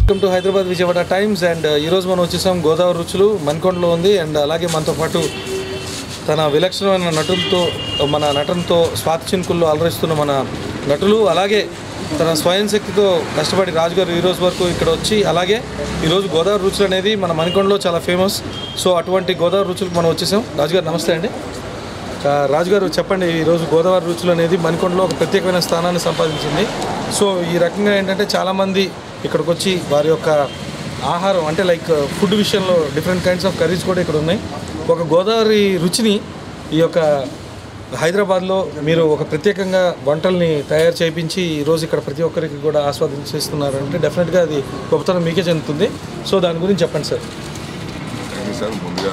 welcome to Hyderabad Vijayawada Times and ఈరోజు మనం వచ్చేసాం గోదావరి రుచులు మణికొండలో ఉంది అండ్ అలాగే మనతో పాటు తన విలక్షణమైన నటులతో మన నటనతో స్వాతి చినుకుల్లో అలరిస్తున్న మన నటులు అలాగే తన స్వయం శక్తితో కష్టపడి రాజు గారు ఈ రోజు వరకు ఇక్కడ వచ్చి అలాగే ఈరోజు గోదావరి రుచులు అనేది మన మణికొండలో చాలా ఫేమస్ సో అటువంటి గోదావరి రుచులకు మనం వచ్చేసాం రాజు గారు నమస్తే అండి ఆ, రాజు గారు చెప్పండి ఈరోజు గోదావరి రుచులు అనేది మణికొండలో ఒక ప్రత్యేకమైన స్థానాన్ని సంపాదించింది సో ఈ రకంగా ఏంటంటే చాలామంది ఇక్కడికి వచ్చి వారి యొక్క ఆహారం అంటే లైక్ ఫుడ్ విషయంలో డిఫరెంట్ కైండ్స్ ఆఫ్ కర్రీస్ కూడా ఇక్కడ ఉన్నాయి ఒక గోదావరి రుచిని ఈ యొక్క హైదరాబాద్లో మీరు ఒక ప్రత్యేకంగా వంటల్ని తయారు చేయించి ఈరోజు ఇక్కడ ప్రతి ఒక్కరికి కూడా ఆస్వాదించేస్తున్నారంటే డెఫినెట్గా అది గొప్పతనం మీకే చెందుతుంది సో దాని గురించి చెప్పండి సార్ థ్యాంక్ యూ సార్ ముందుగా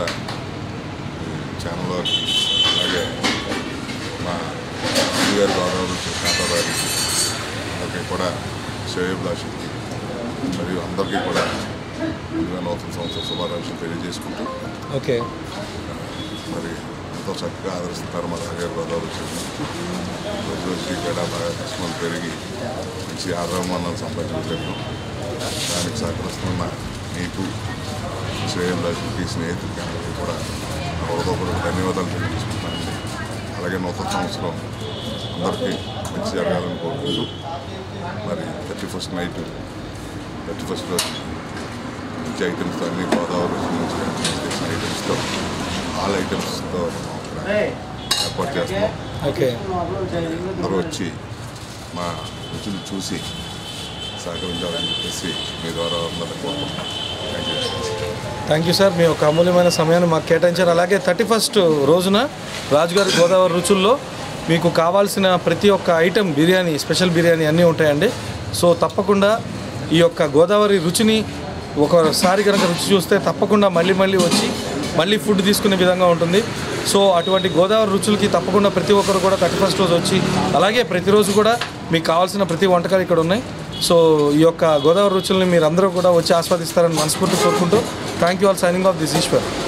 ఈ ఛానల్ వారికి అలాగే మా అమ్మ గారి గౌరవం కాంతారావుకి అందరికీ కూడా శ్రేయభిలాషులకి మరియు అందరికీ కూడా ముందుగా నూతన సంవత్సర శుభాకాంక్షలు తెలియజేసుకుంటూ ఓకే మరి ఎంతో చక్కగా ఆదరిస్తున్నారు మా దగ్గర గోదావరి రోజు రోజుకి కూడా బాగా కస్టమర్లు పెరిగి మంచి ఆదరణ సంపాదించగలుగుతున్నాం దానికి సహకరిస్తున్న మీకు శ్రేయభిలాషులకి స్నేహితులకి అందరికీ కూడా నా హృదయపూర్వక ధన్యవాదాలు తెలియజేసుకుంటానండి అలాగే నూతన సంవత్సరం అందరికీ మంచి జరగాలని కోరుకుంటూ మరి thirty first night thirty first రోజు మంచి ఐటమ్స్తో అన్ని గోదావరి నుంచి చేసిన ఐటమ్స్తో ఆల్ ఐటమ్స్తో మనం ఇక్కడ ఏర్పాటు చేస్తున్నాం ఓకే అందరూ వచ్చి మా రుచులు చూసి సహకరించాలని చెప్పేసి మీ ద్వారా అందరినీ కోరుకుంటున్నాం thank you thank you sir మీ యొక్క అమూల్యమైన సమయాన్ని మాకు కేటాయించారు అలాగే థర్టీ ఫస్ట్ రోజున రాజుగారి గోదావరి రుచుల్లో మీకు కావాల్సిన ప్రతి ఒక్క ఐటెం బిర్యానీ స్పెషల్ బిర్యానీ అన్నీ ఉంటాయండి సో తప్పకుండా ఈ యొక్క గోదావరి రుచిని ఒకసారి కనుక రుచి చూస్తే తప్పకుండా మళ్ళీ మళ్ళీ వచ్చి మళ్ళీ ఫుడ్ తీసుకునే విధంగా ఉంటుంది సో అటువంటి గోదావరి రుచులకి తప్పకుండా ప్రతి ఒక్కరు కూడా థర్టీ ఫస్ట్ రోజు వచ్చి అలాగే ప్రతిరోజు కూడా మీకు కావాల్సిన ప్రతి వంటకాలు ఇక్కడ ఉన్నాయి సో ఈ యొక్క గోదావరి రుచుల్ని మీరు అందరూ కూడా వచ్చి ఆస్వాదిస్తారని మనస్ఫూర్తి కోరుకుంటూ thank you all signing off this Eshwar